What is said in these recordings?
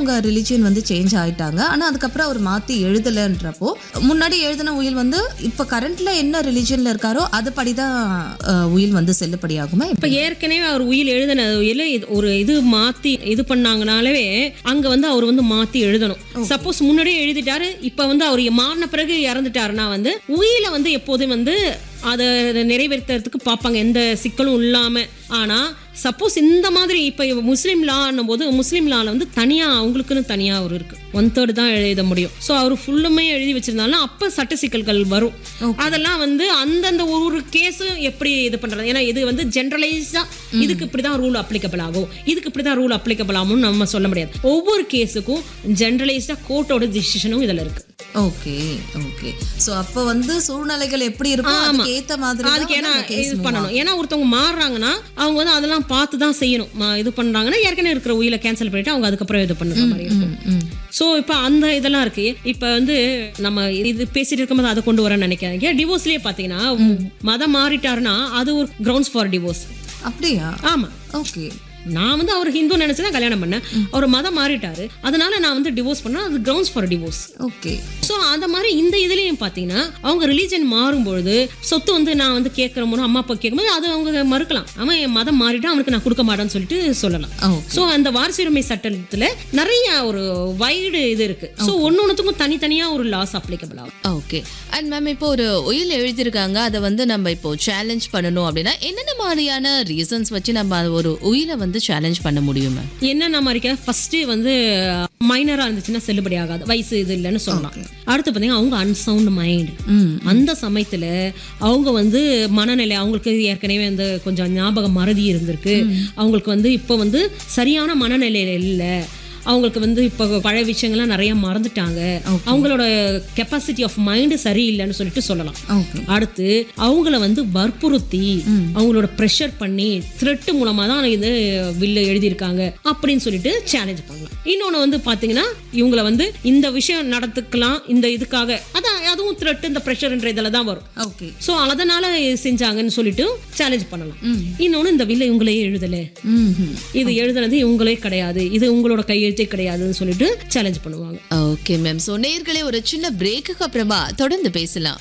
அவங்க ரிலிஜியன் வந்து சேஞ்ச் ஆயிட்டாங்க ஆனா அதுக்கப்புறம் அவர் மாத்தி எழுதலைன்றப்போ முன்னாடி எழுதின உயில் வந்து இப்ப கரண்ட்ல என்ன ரிலிஜியன்ல இருக்காரோ அதுபடிதான் அஹ், உயில் வந்து செல்லுபடியாகுமா இப்ப ஏற்கனவே அவர் உயில் எழுதின உயில இது- ஒரு இது மாத்தி இது பண்ணாங்கனாலே அங்க வந்து அவர் வந்து மாத்தி எழுதணும் சப்போஸ் முன்னாடியே எழுதிட்டாரு இப்ப வந்து அவர் மாறின பிறகு இறந்துட்டாருன்னா வந்து உயில வந்து எப்போதும் வந்து அதை நிறைவேற்றுறதுக்கு பார்ப்பாங்க எந்த சிக்கலும் இல்லாம ஆனா சப்போஸ் இந்த மாதிரி இப்ப முஸ்லீம் லான்னும் போது முஸ்லீம் லால வந்து தனியா அவங்களுக்குன்னு தனியா ஒரு இருக்கு ஒன் தேர்ட் தான் எழுத முடியும் ஸோ அவர் ஃபுல்லுமே எழுதி வச்சிருந்தாலும் அப்ப சட்ட சிக்கல்கள் வரும் அதெல்லாம் வந்து அந்தந்த ஒரு ஒரு கேஸும் எப்படி இது பண்றது ஏன்னா இது வந்து ஜென்ரலைஸ்டா இதுக்கு இப்படிதான் ரூல் அப்ளிகபிள் ஆகும் இதுக்கு இப்படிதான் ரூல் அப்ளிகபிள் ஆகும்னு நம்ம சொல்ல முடியாது ஒவ்வொரு கேஸுக்கும் ஜென்ரலைஸ்டா கோர்ட்டோட டிசிஷனும் இதுல இருக்கு ஓகே ஓகே சோ அப்ப வந்து சூழ்நிலைகள் எப்படி இருக்கும் ஆமா. அதுக்கு ஏத்த மாதிரி தான் அதுக்கு வந்து ஏன்னா அந்த case இது move பண்ணணும் ஏன்னா ஒருத்தவங்க மாறுறாங்கன்னா அவங்க வந்து அதெல்லாம் பார்த்து தான் செய்யணும் ம- இது பண்றாங்கன்னா ஏற்கனவே இருக்கிற உயில கேன்சல் பண்ணிட்டு அவங்க அதுக்கப்புறம் இது பண்ணுற மாதிரி இருக்கும் ஆகும். ம். ஸோ இப்போ அந்த இதெல்லாம் இருக்கு இப்போ வந்து நம்ம இது பேசிட்டு இருக்கும்போது அதை கொண்டு வரேன்னு நினைக்காதீங்க டிவோர்ஸ்லயே பார்த்தீங்கன்னா மதம் மாறிட்டாருன்னா அது ஒரு கிரவுண்ட்ஸ் ஃபார் டிவோர்ஸ் அப்படியா ஆமா ஓகே நான் வந்து அவர் ஹிந்து நினைச்சு தான் கல்யாணம் பண்ணேன் அவர் மதம் மாறிட்டாரு அதனால நான் வந்து டிவோர்ஸ் பண்ணேன் அது grounds for divorce okay so அந்த மாதிரி இந்த இதுலயும் பார்த்தீங்கன்னா அவங்க ரிலீஜன் மாறும்பொழுது சொத்து வந்து நான் வந்து கேட்குற போது அம்மா அப்பா கேட்கும்போது அது அவங்க மறுக்கலாம் அவன் என் மதம் மாறிட்டா அவனுக்கு நான் கொடுக்க மாட்டேன்னு சொல்லிட்டு சொல்லலாம் ஓகே ஸோ அந்த வாரிசுரிமை சட்டத்தில் நிறைய ஒரு வைடு இது இருக்கு ஸோ ஒன்னொன்னுத்துக்கும் தனித்தனியா ஒரு லாஸ் அப்ளிகபிள் ஆகும் ஓகே அண்ட் மேம் இப்போ ஒரு உயில் எழுதியிருக்காங்க அதை வந்து நம்ம இப்போ சேலஞ்ச் பண்ணணும் அப்படின்னா என்னென்ன மாதிரியான ரீசன்ஸ் வச்சு நம்ம அது ஒரு உயிலை வந்து சேலஞ்ச் பண்ண முடியும் மேம் என்னென்ன மாதிரி ஃபர்ஸ்ட் வந்து மைனரா இருந்துச்சுன்னா செல்லுபடி ஆகாது வயசு இது இல்லைன்னு சொல்லலாம் அடுத்து பார்த்தீங்கன்னா அவங்க அன்சவுண்ட் மைண்ட் ம் அந்த சமயத்துல அவங்க வந்து மனநிலை அவங்களுக்கு ஏற்கனவே வந்து கொஞ்சம் ஞாபகம் மறதி இருந்திருக்கு அவங்களுக்கு வந்து இப்போ வந்து சரியான மனநிலையில இல்லை அவங்களுக்கு வந்து இப்போ பழைய விஷயங்கள்லாம் நிறைய மறந்துட்டாங்க அவங்களோட கெப்பாசிட்டி ஆஃப் மைண்டு சரியில்லைன்னு சொல்லிட்டு சொல்லலாம் ஓகே அடுத்து அவங்கள வந்து வற்புறுத்தி அவங்களோட ப்ரெஷர் பண்ணி த்ரெட்டு மூலமா தான் இது வில்ல எழுதியிருக்காங்க அப்படின்னு சொல்லிட்டு சேலஞ்ச் பண்ணலாம் இன்னொன்று வந்து பார்த்தீங்கன்னா இவங்கள வந்து இந்த விஷயம் நடத்துக்கலாம் இந்த இதுக்காக அதான் அதுவும் த்ரெட்டு இந்த ப்ரெஷர்ன்ற இதில் தான் வரும் ஓகே ஸோ அதனால செஞ்சாங்கன்னு சொல்லிட்டு சேலஞ்ச் பண்ணலாம் இன்னொன்று இந்த வில்ல இவங்களே எழுதலை ம் இது எழுதுனது இவங்களே கிடையாது இது உங்களோட கையெழுத்தே கிடையாதுன்னு சொல்லிட்டு சேலஞ்ச் பண்ணுவாங்க ஓகே மேம் ஸோ நேர்களே ஒரு சின்ன பிரேக்குக்கு அப்புறமா தொடர்ந்து பேசலாம்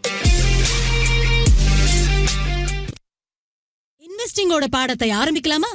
இன்வெஸ்டிங்கோட பாடத்தை ஆரம்பிக்கலாமா